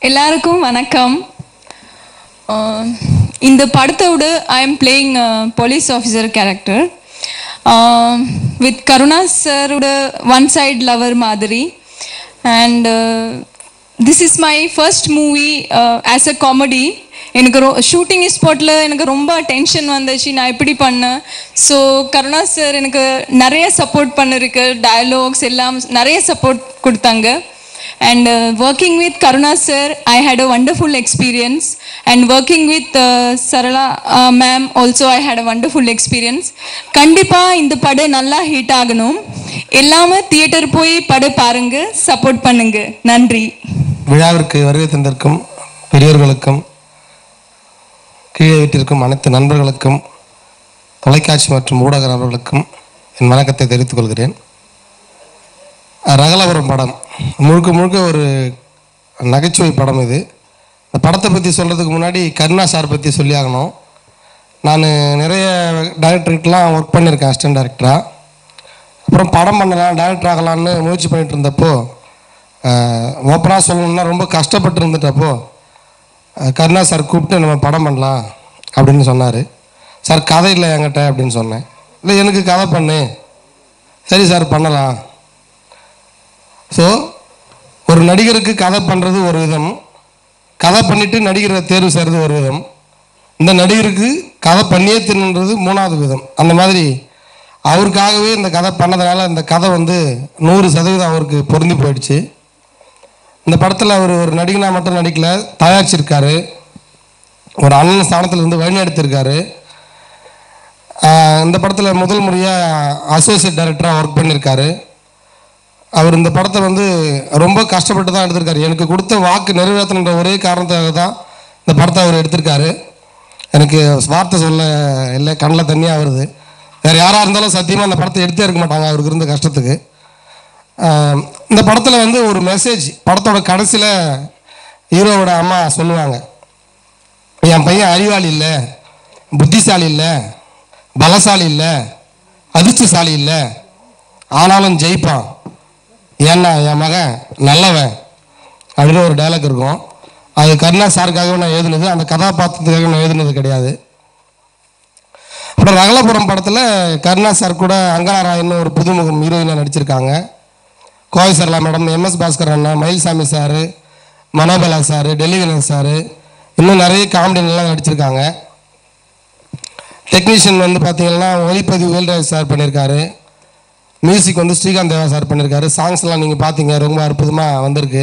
எல்லாருக்கும் வணக்கம் அஹ் இந்த படத்தோடு I am playing police officer character with Karuna சரோட ஒன் சைட் லவர் மாதிரி and this is my first movie as a comedy எனக்கு ரொ ஷூட்டிங் ஸ்பாட்டில் எனக்கு ரொம்ப டென்ஷன் வந்துச்சு நான் எப்படி பண்ணேன் ஸோ கருணா சார் எனக்கு நிறைய சப்போர்ட் பண்ணிருக்கு டயலாக்ஸ் எல்லாம் நிறைய சப்போர்ட் கொடுத்தாங்க and uh, working with karuna sir i had a wonderful experience and working with uh, sarala uh, ma'am also i had a wonderful experience கண்டிப்பா இந்த படம் நல்லா ஹிட் ஆகணும் எல்லாமே தியேட்டர் போய் படம் பாருங்க சப்போர்ட் பண்ணுங்க நன்றி விழாவிற்கு வருகை தந்திருக்கும் பெரியோர்களுக்கும் கீழே வீட்டிற்கும் அனைத்து நண்பர்களுக்கும் தொலைக்காட்சி மற்றும் ஊடக நண்பர்களுக்கும் என் வணக்கத்தை தெரிவித்துக் கொள்கிறேன் ரகலபுரம் படம் முழுக்க முழுக்க ஒரு நகைச்சுவை படம் இது இந்த படத்தை பற்றி சொல்கிறதுக்கு முன்னாடி கருணா சார் பற்றி சொல்லி ஆகணும் நான் நிறைய டைரக்டர்கிட்டலாம் ஒர்க் பண்ணியிருக்கேன் அசிஸ்டன்ட் டைரக்டராக அப்புறம் படம் பண்ணலாம் டைரக்டர் ஆகலான்னு முயற்சி பண்ணிட்டு இருந்தப்போ ஓப்பனாக சொல்லணும்னா ரொம்ப கஷ்டப்பட்டு இருந்துட்டப்போ அஹ், கருணா சார் கூப்பிட்டு நம்ம படம் பண்ணலாம் அப்படின்னு சொன்னார் சார் கதை இல்லை என்கிட்ட அப்படின்னு சொன்னேன் இல்லை எனக்கு கதை பண்ணு சரி சார் பண்ணலாம் ஸோ ஒரு நடிகருக்கு கதை பண்ணுறது ஒரு விதம் கதை பண்ணிட்டு நடிகரை தேர்வு செய்கிறது ஒரு விதம் இந்த நடிகருக்கு கதை பண்ணியே தின்னுன்றது மூணாவது விதம் அந்த மாதிரி அவருக்காகவே இந்த கதை பண்ணதுனால இந்த கதை வந்து நூறு சதவீதம் அவருக்கு பொருந்தி போயிடுச்சு இந்த படத்தில் அவர் ஒரு நடிகனாக மட்டும் நடிக்கல தயாரிச்சிருக்காரு ஒரு அண்ணன் ஸ்தானத்தில் இருந்து வழிநடத்திருக்காரு ஆஹ் இந்த படத்தில் முதல் முறையாக அசோசியேட் டைரக்டராக ஒர்க் பண்ணியிருக்காரு அவர் இந்த படத்தை வந்து ரொம்ப கஷ்டப்பட்டு தான் எடுத்திருக்காரு எனக்கு கொடுத்த வாக்கு நிறைவேற்றணுன்ற ஒரே காரணத்துக்காக தான் இந்த படத்தை அவர் எடுத்திருக்காரு எனக்கு வார்த்தை சொல்ல இல்லை கண்ணில் தண்ணியாக வருது வேறு யாராக இருந்தாலும் சத்தியமாக இந்த படத்தை எடுத்தே இருக்க மாட்டாங்க அவருக்கு இருந்த கஷ்டத்துக்கு ஆஹ் இந்த படத்தில் வந்து ஒரு மெசேஜ் படத்தோட கடைசியில் ஹீரோவோட அம்மா சொல்லுவாங்க என் பையன் அறிவாளி இல்லை புத்திசாலி இல்லை பலசாலி இல்லை அதிர்ஷ்டசாலி இல்லை ஆனாலும் ஜெயிப்பான் ஏன்னா என் மகன் நல்லவன் அப்படின்னு ஒரு டைலாக் இருக்கும் அது கருணா சாருக்காக நான் எழுதுனது அந்த கதாபாத்திரத்துக்காக நான் எழுதுனது கிடையாது அப்புறம் ரகலபுரம் படத்தில் கருணா சார் கூட அங்கனா ராயன்னு ஒரு புதுமுகம் ஹீரோயினாக நடிச்சிருக்காங்க கோவை சரளா மேடம் எம்எஸ் பாஸ்கர் அண்ணா மயில்சாமி சார் மனோபலா சார் டெல்லிகணன் சார் இன்னும் நிறைய காமெடிலாம் நடிச்சிருக்காங்க டெக்னீஷியன் வந்து பார்த்தீங்கன்னா ஒளிப்பதிவு வேல்ராஜ் சார் பண்ணியிருக்காரு மியூசிக் வந்து ஸ்ரீகாந்த் தேவா சார் பண்ணியிருக்காரு சாங்ஸ்லாம் நீங்கள் பார்த்தீங்க ரொம்ப அற்புதமாக வந்திருக்கு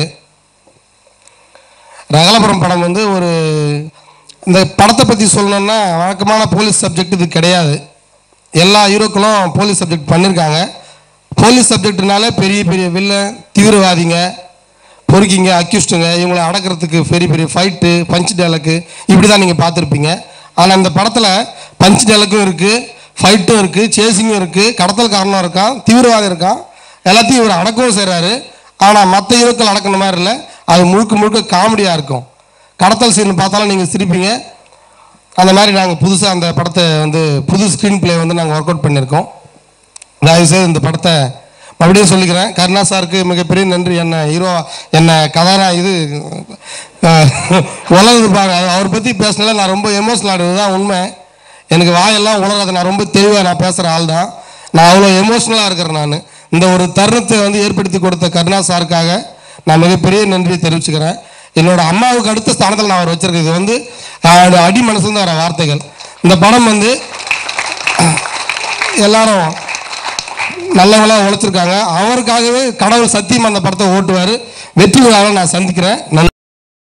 ரகலபுரம் படம் வந்து ஒரு இந்த படத்தை பற்றி சொல்லணும்னா வழக்கமான போலீஸ் சப்ஜெக்ட் இது கிடையாது எல்லா ஹீரோக்களும் போலீஸ் சப்ஜெக்ட் பண்ணியிருக்காங்க போலீஸ் சப்ஜெக்ட்னால பெரிய பெரிய வில்லன் தீவிரவாதிங்க பொறுக்கிங்க அக்யூஸ்டுங்க இவங்களை அடக்கிறதுக்கு பெரிய பெரிய ஃபைட்டு பஞ்ச் டேலக்கு இப்படி தான் நீங்கள் பார்த்துருப்பீங்க ஆனால் இந்த படத்தில் பஞ்ச் டேலக்கும் இருக்குது ஃபைட்டும் இருக்குது சேசிங்கும் இருக்குது கடத்தல்காரனும் இருக்கான் தீவிரவாதி இருக்கான் எல்லாத்தையும் இவர் அடக்கவும் செய்கிறாரு ஆனால் மற்ற ஹீரோக்கள் அடக்கின மாதிரி இல்லை அது முழுக்க முழுக்க காமெடியாக இருக்கும் கடத்தல் சீன் பார்த்தாலும் நீங்கள் சிரிப்பீங்க அந்த மாதிரி நாங்கள் புதுசாக அந்த படத்தை வந்து புது ஸ்க்ரீன் ப்ளே வந்து நாங்கள் ஒர்க் அவுட் பண்ணியிருக்கோம் தயவுசெய்து இந்த படத்தை மறுபடியும் சொல்லிக்கிறேன் கருணா சாருக்கு மிகப்பெரிய நன்றி என்ன ஹீரோ என்ன கதாரா இது உலகுப்பாங்க அவரை பற்றி பேசினால நான் ரொம்ப எமோஷனல் ஆடுவது தான் உண்மை எனக்கு வாயெல்லாம் உலராது நான் ரொம்ப தெளிவாக நான் பேசுகிற ஆள் தான் நான் அவ்வளோ எமோஷ்னலாக இருக்கிறேன் நான் இந்த ஒரு தருணத்தை வந்து ஏற்படுத்தி கொடுத்த கருணா சாருக்காக நான் மிகப்பெரிய நன்றியை தெரிவிச்சுக்கிறேன் என்னோட அம்மாவுக்கு அடுத்த ஸ்தானத்தில் நான் அவர் வச்சிருக்கேன் இது வந்து அவரோட அடி மனசுலேருந்து வர வார்த்தைகள் இந்த படம் வந்து எல்லாரும் நல்லவங்களாக உழைச்சிருக்காங்க அவருக்காகவே கடவுள் சத்தியம் அந்த படத்தை ஓட்டுவார் வெற்றி விழாவை நான் சந்திக்கிறேன் நன்றி